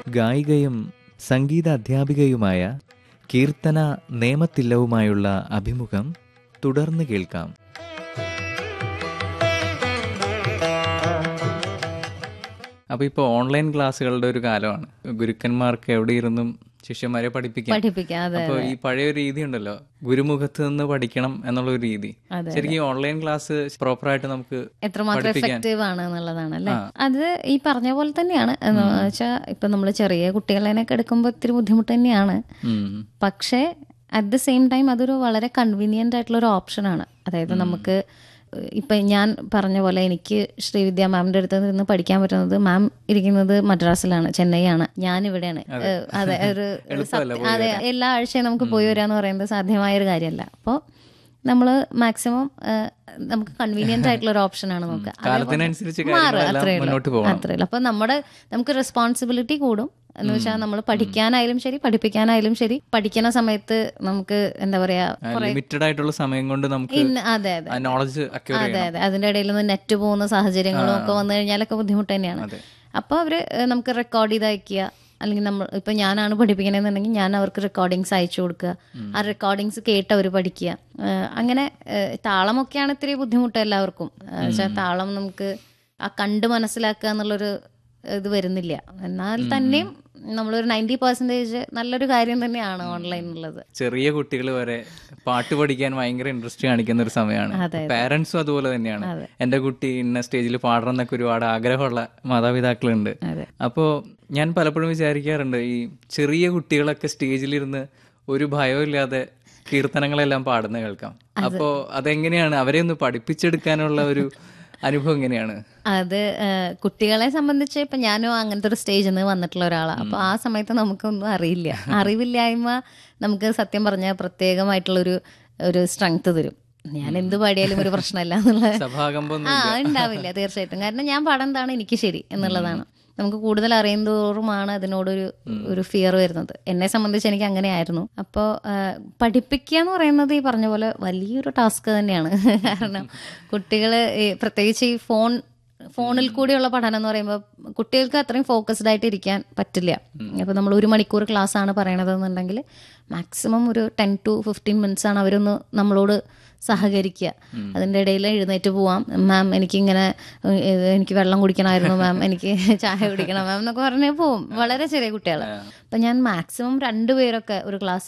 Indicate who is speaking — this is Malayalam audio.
Speaker 1: ഗായികയും സംഗീത അധ്യാപികയുമായ കീർത്തന നേമത്തില്ലവുമായുള്ള അഭിമുഖം തുടർന്ന് കേൾക്കാം
Speaker 2: അപ്പോൾ ഇപ്പോൾ ഓൺലൈൻ ക്ലാസ്സുകളുടെ ഒരു കാലമാണ് ഗുരുക്കന്മാർക്ക് എവിടെ ഇരുന്നും ശിഷ്യന്മാരെ പഠിപ്പിക്കാം
Speaker 3: പഠിപ്പിക്കാം അതെ
Speaker 2: അപ്പോൾ ഈ പഴയ ഒരു രീതി ഉണ്ടല്ലോ ഗുരുമുഖത്ത് നിന്ന് പഠിക്കണം എന്നുള്ള ഒരു രീതി
Speaker 3: അതെ,
Speaker 2: ശരിക്കും ഈ ഓൺലൈൻ ക്ലാസ് പ്രോപ്പറായിട്ട് നമുക്ക്
Speaker 3: എത്രമാത്രം
Speaker 2: പഠിപ്പിക്കാൻ.
Speaker 3: എഫക്റ്റീവ് ആണ് എന്നുള്ളതാണ് അല്ലേ അത് ഈ പറഞ്ഞ പോലെ തന്നെയാണ് എന്ന് വെച്ചാൽ ഇപ്പൊ നമ്മൾ ചെറിയ കുട്ടികളെയൊക്കെ എടുക്കുമ്പോൾ ഇത്തിരി ബുദ്ധിമുട്ട് തന്നെയാണ്
Speaker 2: ഉം.
Speaker 3: പക്ഷേ അറ്റ് ദ സെയിം ടൈം അതൊരു വളരെ കൺവീനിയൻ്റ് ആയിട്ടുള്ള ഒരു ഓപ്ഷനാണ് അതായത് നമുക്ക് ഇപ്പം ഞാൻ പറഞ്ഞ പോലെ എനിക്ക് ശ്രീവിദ്യ മാമിൻ്റെ അടുത്ത് നിന്ന് പഠിക്കാൻ പറ്റുന്നത് മാം ഇരിക്കുന്നത് മദ്രാസിലാണ് ചെന്നൈയാണ് ഞാൻ ഇവിടെയാണ് ഏഹ്, അതെ ഒരു സത്യ- അതെ എല്ലാ ആഴ്ചയും നമുക്ക് പോയി വരാന്ന് പറയുന്നത് സാധ്യമായ ഒരു കാര്യമല്ല അപ്പോൾ നമ്മൾ മാക്സിമം നമുക്ക് കൺവീനിയന്റ് ആയിട്ടുള്ള ഒരു ഓപ്ഷനാണ് നോക്കുക
Speaker 2: കാലത്തിനനുസരിച്ച്
Speaker 3: മാറും
Speaker 2: കാര്യങ്ങളെല്ലാം
Speaker 3: അത്രേ ഉള്ളൂ
Speaker 2: മുന്നോട്ട് പോകണം
Speaker 3: അത്രേ ഉള്ളൂ അപ്പൊ നമ്മുടെ നമുക്ക് റെസ്പോൺസിബിലിറ്റി കൂടും എന്ന് വെച്ചാൽ നമ്മൾ പഠിക്കാനായാലും ശരി പഠിപ്പിക്കാനായാലും ശരി പഠിക്കുന്ന സമയത്ത് നമുക്ക് എന്താ പറയാ
Speaker 2: ലിമിറ്റഡ് ആയിട്ടുള്ള സമയം കൊണ്ട് നമുക്ക്
Speaker 3: ഇന്ന- അതെ അതെ
Speaker 2: നോളജ് അക്യൂർ
Speaker 3: അതെ അതെ അതിന്റെ ഇടയിൽ നിന്ന് നെറ്റ് പോകുന്ന സാഹചര്യങ്ങളും ഒക്കെ വന്നു കഴിഞ്ഞാലൊക്കെ ബുദ്ധിമുട്ട് തന്നെയാണ്
Speaker 2: അതെ.
Speaker 3: അപ്പോൾ അവര് ഏഹ്, നമുക്ക് റെക്കോർഡ് ചെയ്ത് അയക്കുക അല്ലെങ്കിൽ നമ്മൾ ഇപ്പൊ ഞാനാണ് പഠിപ്പിക്കണമെന്നുണ്ടെങ്കിൽ ഞാൻ അവർക്ക് റെക്കോർഡിങ്സ് അയച്ചു കൊടുക്കുക ആ റെക്കോർഡിങ്സ് കേട്ട് അവർ പഠിക്കുക ഏഹ്, അങ്ങനെ ഏഹ്, താളമൊക്കെയാണ് ഇത്തിരി ബുദ്ധിമുട്ട് എല്ലാവർക്കും വെച്ചാൽ താളം നമുക്ക് ആ കണ്ട് മനസ്സിലാക്കുക എന്നുള്ളൊരു ഇത് വരുന്നില്ല എന്നാൽ തന്നെയും നമ്മളൊരു നയൻറ്റി പെർസെൻറ്റേജ് നല്ലൊരു കാര്യം തന്നെയാണ് ഓൺലൈൻ ഉള്ളത്
Speaker 2: ചെറിയ കുട്ടികൾ വരെ പാട്ട് പഠിക്കാൻ ഭയങ്കര ഇൻട്രസ്റ്റ് കാണിക്കുന്ന ഒരു സമയമാണ്
Speaker 3: അതെ,
Speaker 2: പാരന്റ്സും അതുപോലെ തന്നെയാണ് എന്റെ കുട്ടി ഇന്ന സ്റ്റേജിൽ പാടണം എന്നൊക്കെ ഒരുപാട് ആഗ്രഹമുള്ള മാതാപിതാക്കളുണ്ട്
Speaker 3: അതെ.
Speaker 2: അപ്പോൾ ഞാൻ പലപ്പോഴും വിചാരിക്കാറുണ്ട് ഈ ചെറിയ കുട്ടികളൊക്കെ സ്റ്റേജിലിരുന്ന് ഒരു ഭയമില്ലാതെ കീർത്തനങ്ങളെല്ലാം പാടുന്ന കേൾക്കാം അപ്പോൾ അതെങ്ങനെയാണ് അവരെ ഒന്ന് പഠിപ്പിച്ചെടുക്കാനുള്ള ഒരു അനുഭവം എങ്ങനെയാണ്
Speaker 3: അത് ഏഹ്, കുട്ടികളെ സംബന്ധിച്ച് ഇപ്പൊ ഞാനും അങ്ങനത്തെ ഒരു സ്റ്റേജിൽ നിന്ന് വന്നിട്ടുള്ള ഒരാളാണ് അപ്പൊ ആ സമയത്ത് നമുക്കൊന്നും അറിയില്ല അറിവില്ലായ്മ നമുക്ക് സത്യം പറഞ്ഞാൽ പ്രത്യേകമായിട്ടുള്ളൊരു ഒരു സ്ട്രെങ്ത് തരും ഞാൻ എന്ത് പാടിയാലും ഒരു പ്രശ്നമില്ല എന്നുള്ള
Speaker 2: സഭാകമ്പം
Speaker 3: ആ ഉണ്ടാവില്ല തീർച്ചയായിട്ടും കാരണം ഞാൻ പാടുന്നതാണ് എനിക്ക് ശരി എന്നുള്ളതാണ് നമുക്ക് കൂടുതൽ അറിയുന്തോറുമാണ് അതിനോടൊരു ഒരു ഫിയർ വരുന്നത് എന്നെ സംബന്ധിച്ച് എനിക്ക് അങ്ങനെയായിരുന്നു അപ്പോൾ പഠിപ്പിക്കുക എന്ന് പറയുന്നത് ഈ പറഞ്ഞ പോലെ വലിയൊരു ടാസ്ക് തന്നെയാണ് കാരണം കുട്ടികൾ പ്രത്യേകിച്ച് ഈ ഫോൺ ഫോണിൽ കൂടിയുള്ള പഠനം എന്ന് പറയുമ്പോൾ കുട്ടികൾക്ക് അത്രയും ഫോക്കസ്ഡ് ആയിട്ട് ഇരിക്കാൻ പറ്റില്ല അപ്പോൾ നമ്മൾ ഒരു മണിക്കൂർ ക്ലാസ് ആണ് പറയണത് എന്നുണ്ടെങ്കിൽ മാക്സിമം ഒരു ടെൻ ടു ഫിഫ്റ്റീൻ മിനിറ്റ്സ് ആണ് അവരൊന്ന് നമ്മളോട് സഹകരിക്കുക അതിൻ്റെ ഇടയിൽ എഴുന്നേറ്റ് പോവാം മാം എനിക്കിങ്ങനെ ഏഹ്, എനിക്ക് വെള്ളം കുടിക്കണമായിരുന്നു മാം എനിക്ക് ചായ കുടിക്കണം മാം എന്നൊക്കെ പറഞ്ഞ് പോവും വളരെ ചെറിയ കുട്ടികൾ അപ്പം ഞാൻ മാക്സിമം രണ്ടുപേരൊക്കെ ഒരു ക്ലാസ്